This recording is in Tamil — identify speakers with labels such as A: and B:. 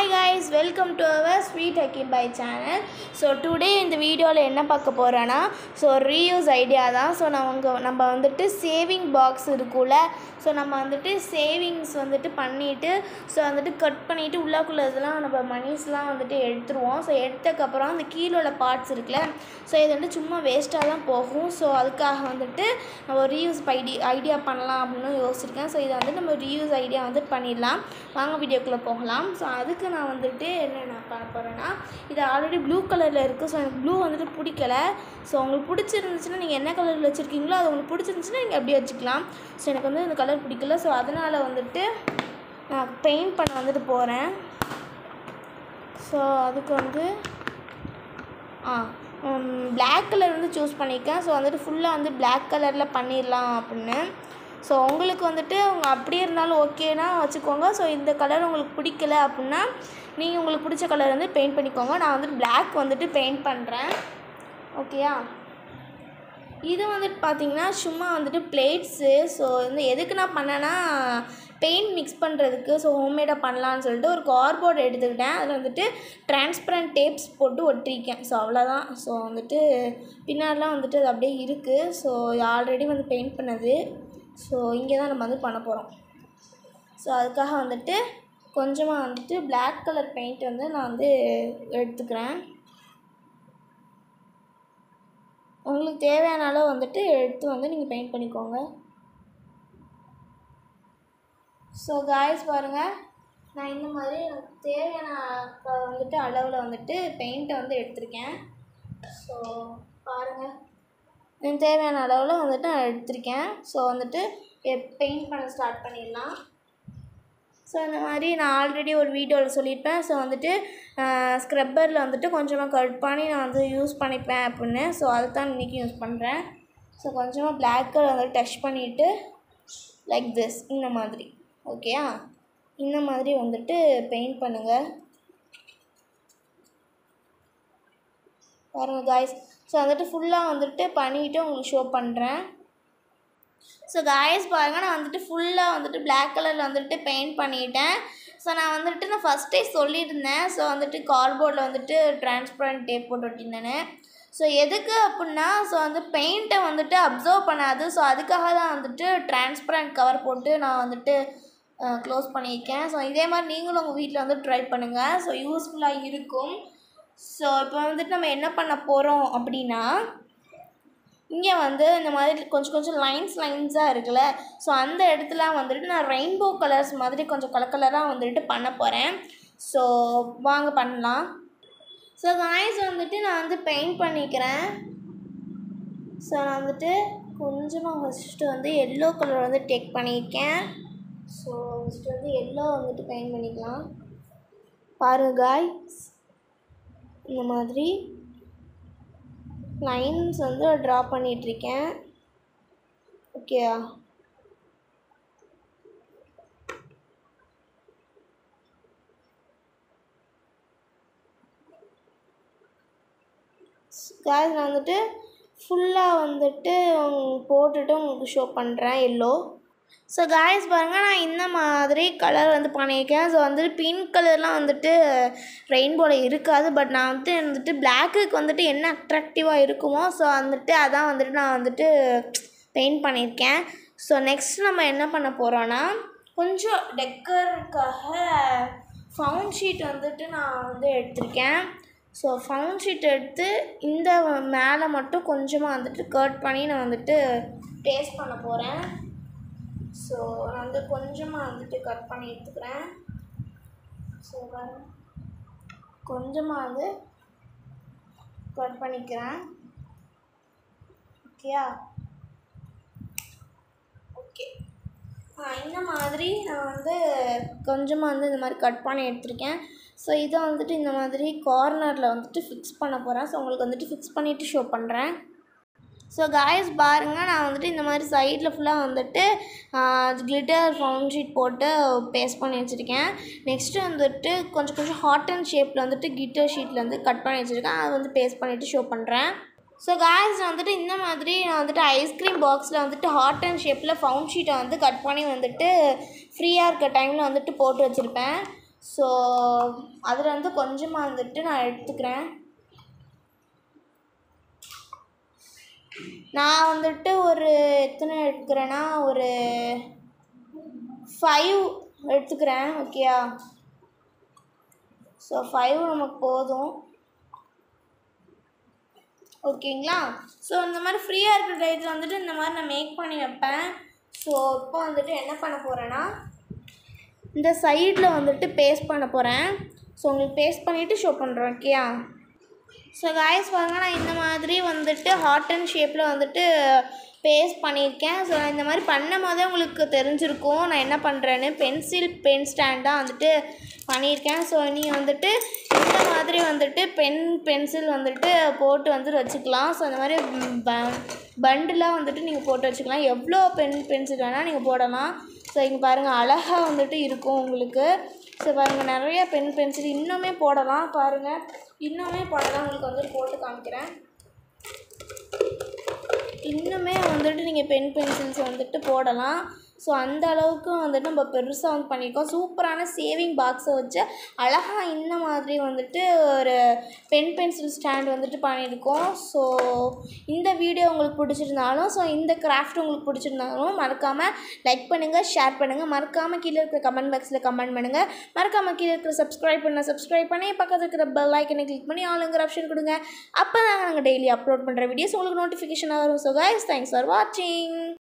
A: hi guys welcome to our sweet hacky by channel so today இந்த வீடியோவில் என்ன பார்க்க போகிறோன்னா ஸோ ரீயூஸ் ஐடியா தான் ஸோ நம்ம நம்ம வந்துட்டு சேவிங் பாக்ஸ் இருக்குல்ல ஸோ நம்ம வந்துட்டு சேவிங்ஸ் வந்துட்டு பண்ணிவிட்டு ஸோ வந்துட்டு கட் பண்ணிவிட்டு உள்ளக்குள்ள இதெல்லாம் நம்ம மணிஸ்லாம் வந்துட்டு எடுத்துருவோம் ஸோ எடுத்ததுக்கப்புறம் அந்த கீழே உள்ள பார்ட்ஸ் இருக்குல்ல ஸோ இது வந்து சும்மா வேஸ்ட்டாக தான் போகும் ஸோ அதுக்காக வந்துட்டு நம்ம ரீயூஸ் ஐடி ஐடியா பண்ணலாம் அப்படின்னு யோசிச்சிருக்கேன் ஸோ இதை வந்து நம்ம ரீயூஸ் ஐடியா வந்து பண்ணிடலாம் வாங்க வீடியோக்குள்ளே போகலாம் ஸோ அதுக்கு நான் வந்துட்டு என்ன நான் பண்ண போகிறேன்னா இது ஆல்ரெடி ப்ளூ கலரில் இருக்குது ஸோ எனக்கு ப்ளூ வந்துட்டு பிடிக்கல ஸோ உங்களுக்கு பிடிச்சிருந்துச்சுன்னா நீங்கள் என்ன கலரில் வச்சுருக்கீங்களோ அது உங்களுக்கு பிடிச்சிருந்துச்சுன்னா நீங்கள் அப்படியே வச்சுக்கலாம் ஸோ எனக்கு வந்து இந்த கலர் பிடிக்கல ஸோ அதனால் வந்துட்டு நான் பெயிண்ட் பண்ண வந்துட்டு போகிறேன் ஸோ அதுக்கு வந்து ஆ பிளாக் கலர் வந்து சூஸ் பண்ணியிருக்கேன் ஸோ வந்துட்டு ஃபுல்லாக வந்து பிளாக் கலரில் பண்ணிடலாம் அப்படின்னு ஸோ உங்களுக்கு வந்துட்டு அவங்க அப்படியே இருந்தாலும் ஓகேனா வச்சுக்கோங்க ஸோ இந்த கலர் உங்களுக்கு பிடிக்கல அப்படின்னா நீங்கள் உங்களுக்கு பிடிச்ச கலர் வந்து பெயிண்ட் பண்ணிக்கோங்க நான் வந்துட்டு பிளாக் வந்துட்டு பெயிண்ட் பண்ணுறேன் ஓகேயா இது வந்துட்டு பார்த்தீங்கன்னா சும்மா வந்துட்டு பிளேட்ஸு ஸோ வந்து எதுக்கு நான் பண்ணேன்னா பெயிண்ட் மிக்ஸ் பண்ணுறதுக்கு ஸோ ஹோம்மேடாக பண்ணலான்னு சொல்லிட்டு ஒரு கார்போர்டு எடுத்துக்கிட்டேன் அதில் வந்துட்டு டிரான்ஸ்பரண்ட் டேப்ஸ் போட்டு ஒட்டிருக்கேன் ஸோ அவ்வளோதான் ஸோ வந்துட்டு பின்னாடிலாம் வந்துட்டு அது அப்படியே இருக்குது ஸோ ஆல்ரெடி வந்து பெயிண்ட் பண்ணது ஸோ இங்கே தான் நம்ம வந்து பண்ண போகிறோம் ஸோ அதுக்காக வந்துட்டு கொஞ்சமாக வந்துட்டு Black கலர் பெயிண்ட் வந்து நான் வந்து எடுத்துக்கிறேன் உங்களுக்கு தேவையான அளவு வந்துட்டு எடுத்து வந்து நீங்கள் பெயிண்ட் பண்ணிக்கோங்க ஸோ காய்ஸ் பாருங்கள் நான் இந்த மாதிரி எனக்கு தேவையான க- வந்துட்டு அளவில் வந்துட்டு பெயிண்ட்டை வந்து எடுத்திருக்கேன் ஸோ பாருங்கள் எனக்கு தேவையான அளவில் வந்துட்டு நான் எடுத்திருக்கேன் ஸோ வந்துட்டு பெயிண்ட் பண்ண ஸ்டார்ட் பண்ணிடலாம் ஸோ இந்த மாதிரி நான் ஆல்ரெடி ஒரு வீடியோவில் சொல்லியிருப்பேன் ஸோ வந்துட்டு ஸ்க்ரப்பரில் வந்துட்டு கொஞ்சமாக கட் பண்ணி நான் வந்து யூஸ் பண்ணிப்பேன் அப்படின்னு ஸோ அதை தான் இன்றைக்கி யூஸ் பண்ணுறேன் ஸோ கொஞ்சமாக black கலர் வந்து டச் பண்ணிவிட்டு லைக் திஸ் இந்த மாதிரி ஓகேயா இந்த மாதிரி வந்துட்டு பெயிண்ட் பண்ணுங்கள் பாருங்கள் காய்ஸ் ஸோ வந்துட்டு ஃபுல்லாக வந்துட்டு பண்ணிவிட்டு உங்களுக்கு ஷோ பண்ணுறேன் ஸோ காய்ஸ் பாருங்கள் நான் வந்துட்டு ஃபுல்லாக வந்துட்டு Black கலரில் வந்துட்டு பெயிண்ட் பண்ணிட்டேன் ஸோ நான் வந்துட்டு நான் ஃபஸ்ட்டே சொல்லியிருந்தேன் ஸோ வந்துட்டு கார்ட்போர்டில் வந்துட்டு டிரான்ஸ்பரண்ட் டேப் போட்டு ஒட்டினேன்னு ஸோ எதுக்கு அப்படின்னா ஸோ வந்து பெயிண்ட்டை வந்துட்டு அப்சர்வ் பண்ணாது ஸோ அதுக்காக தான் வந்துட்டு டிரான்ஸ்பரண்ட் கவர் போட்டு நான் வந்துட்டு க்ளோஸ் பண்ணியிருக்கேன் ஸோ இதே மாதிரி நீங்களும் உங்கள் வீட்டில் வந்து ட்ரை பண்ணுங்கள் ஸோ யூஸ்ஃபுல்லாக இருக்கும் ஸோ இப்போ வந்துட்டு நம்ம என்ன பண்ண போகிறோம் அப்படின்னா இங்கே வந்து இந்த மாதிரி கொஞ்சம் கொஞ்சம் லைன்ஸ் லைன்ஸாக இருக்குல்ல ஸோ அந்த இடத்துல வந்துட்டு நான் ரெயின்போ கலர்ஸ் மாதிரி கொஞ்சம் கலர் கலராக வந்துட்டு பண்ண போகிறேன் ஸோ வாங்க பண்ணலாம் ஸோ காய்ஸ் வந்துட்டு நான் வந்து பெயிண்ட் பண்ணிக்கிறேன் ஸோ நான் வந்துட்டு கொஞ்சமாக ஃபஸ்ட்டு வந்து எல்லோ கலர் வந்து டேக் பண்ணியிருக்கேன் ஸோ ஃபஸ்ட்டு வந்து எல்லோ வந்துட்டு பெயிண்ட் பண்ணிக்கலாம் பாருங்க காய்ஸ் இந்த மாதிரி லைன்ஸ் வந்து ட்ரா பண்ணிகிட்ருக்கேன் ஓகேயா guys நான் வந்துட்டு ஃபுல்லாக வந்துட்டு உங்க- போட்டுட்டு உங்களுக்கு ஷோ பண்ணுறேன் எல்லோ ஸோ காய்ஸ் பாருங்கள் நான் இந்த மாதிரி கலர் வந்து பண்ணியிருக்கேன் ஸோ வந்துட்டு பிங்க் கலர்லாம் வந்துட்டு ரெயின்போவில் இருக்காது பட் நான் வந்துட்டு வந்துட்டு பிளாக்குக்கு வந்துட்டு என்ன அட்ராக்டிவாக இருக்குமோ ஸோ வந்துட்டு அதான் வந்துட்டு நான் வந்துட்டு பெயிண்ட் பண்ணியிருக்கேன் ஸோ நெக்ஸ்ட் நம்ம என்ன பண்ண போகிறோன்னா கொஞ்சம் டெக்கருக்காக ஃபவுண்ட் ஷீட் வந்துட்டு நான் வந்து எடுத்திருக்கேன் ஸோ ஃபவுண்ட் ஷீட் எடுத்து இந்த மேலே மட்டும் கொஞ்சமாக வந்துட்டு கட் பண்ணி நான் வந்துட்டு பேஸ்ட் பண்ண போகிறேன் ஸோ நான் வந்து கொஞ்சமாக வந்துட்டு கட் பண்ணி எடுத்துக்கிறேன் ஸோ கொஞ்சமாக வந்து கட் பண்ணிக்கிறேன் ஓகேயா ஓகே ஆ இந்த மாதிரி நான் வந்து கொஞ்சமாக வந்து இந்த மாதிரி கட் பண்ணி எடுத்திருக்கேன் ஸோ இதை வந்துட்டு இந்த மாதிரி கார்னரில் வந்துட்டு ஃபிக்ஸ் பண்ண போகிறேன் ஸோ உங்களுக்கு வந்துட்டு ஃபிக்ஸ் பண்ணிவிட்டு ஷோ பண்ணுறேன் ஸோ காய்ஸ் பாருங்கள் நான் வந்துட்டு இந்த மாதிரி சைடில் ஃபுல்லாக வந்துட்டு கிளிட்டர் ஃபவுண்ட் ஷீட் போட்டு பேஸ்ட் பண்ணி வச்சுருக்கேன் நெக்ஸ்ட்டு வந்துட்டு கொஞ்சம் கொஞ்சம் ஹாட் அண்ட் ஷேப்பில் வந்துட்டு கிளிட்டர் ஷீட்டில் வந்து கட் பண்ணி வச்சுருக்கேன் அதை வந்து பேஸ்ட் பண்ணிவிட்டு ஷோ பண்ணுறேன் ஸோ காய்ஸ் வந்துட்டு இந்த மாதிரி நான் வந்துட்டு ஐஸ்கிரீம் பாக்ஸில் வந்துட்டு ஹாட் அண்ட் ஷேப்பில் ஃபவுண்ட் ஷீட்டை வந்து கட் பண்ணி வந்துட்டு ஃப்ரீயாக இருக்க டைமில் வந்துட்டு போட்டு வச்சுருப்பேன் ஸோ அதில் வந்து கொஞ்சமாக வந்துட்டு நான் எடுத்துக்கிறேன் நான் வந்துட்டு ஒரு எத்தனை எடுத்துக்கிறேன்னா ஒரு ஃபைவ் எடுத்துக்கிறேன் ஓகேயா ஸோ ஃபைவ் நமக்கு போதும் ஓகேங்களா ஸோ இந்த மாதிரி ஃப்ரீயாக இருக்கிற டயத்தில் வந்துட்டு இந்த மாதிரி நான் மேக் பண்ணி வைப்பேன் ஸோ இப்போ வந்துட்டு என்ன பண்ண போகிறேன்னா இந்த சைடில் வந்துட்டு பேஸ்ட் பண்ண போகிறேன் ஸோ உங்களுக்கு பேஸ்ட் பண்ணிவிட்டு ஷோ பண்ணுறேன் ஓகேயா ஸோ காய்ஸ் பாருங்கள் நான் இந்த மாதிரி வந்துட்டு ஹாட் அண்ட் ஷேப்பில் வந்துட்டு பேஸ்ட் பண்ணியிருக்கேன் ஸோ நான் இந்த மாதிரி பண்ணும் போதே உங்களுக்கு தெரிஞ்சிருக்கும் நான் என்ன பண்ணுறேன்னு பென்சில் பென் ஸ்டாண்ட் தான் வந்துட்டு பண்ணியிருக்கேன் ஸோ நீங்கள் வந்துட்டு இந்த மாதிரி வந்துட்டு பென் பென்சில் வந்துட்டு போட்டு வந்துட்டு வச்சுக்கலாம் ஸோ இந்த மாதிரி பண்டிலாக வந்துட்டு நீங்கள் போட்டு வச்சுக்கலாம் எவ்வளோ பென் பென்சில் வேணால் நீங்கள் போடலாம் ஸோ இங்கே பாருங்கள் அழகாக வந்துட்டு இருக்கும் உங்களுக்கு ஸோ பாருங்கள் நிறைய பென் பென்சில் இன்னுமே போடலாம் பாருங்கள் இன்னுமே போடலாம் உங்களுக்கு வந்துட்டு போட்டு காமிக்கிறேன் இன்னுமே வந்துட்டு நீங்கள் பென் பென்சில்ஸ் வந்துட்டு போடலாம் ஸோ அந்த அளவுக்கு வந்துட்டு நம்ம பெருசாக வந்து பண்ணியிருக்கோம் சூப்பரான சேவிங் பாக்ஸை வச்சு அழகாக இந்த மாதிரி வந்துட்டு ஒரு பென் பென்சில் ஸ்டாண்ட் வந்துட்டு பண்ணியிருக்கோம் ஸோ இந்த வீடியோ உங்களுக்கு பிடிச்சிருந்தாலும் ஸோ இந்த கிராஃப்ட் உங்களுக்கு பிடிச்சிருந்தாலும் மறக்காமல் லைக் பண்ணுங்கள் ஷேர் பண்ணுங்கள் மறக்காமல் கீழே இருக்கிற கமெண்ட் பாக்ஸில் கமெண்ட் பண்ணுங்கள் மறக்காமல் கீழே இருக்கிற சப்ஸ்கிரைப் பண்ண சப்ஸ்கிரைப் பண்ணி பக்கத்தில் இருக்கிற பெல் ஐக்கனை கிளிக் பண்ணி ஆளுங்கிற ஆப்ஷன் கொடுங்க அப்போ தாங்க நாங்கள் டெய்லி அப்லோட் பண்ணுற வீடியோஸ் உங்களுக்கு நோட்டிஃபிகேஷனாக வரும் ஸோ கைஸ் தேங்க்ஸ் ஃபார் வாட்சிங்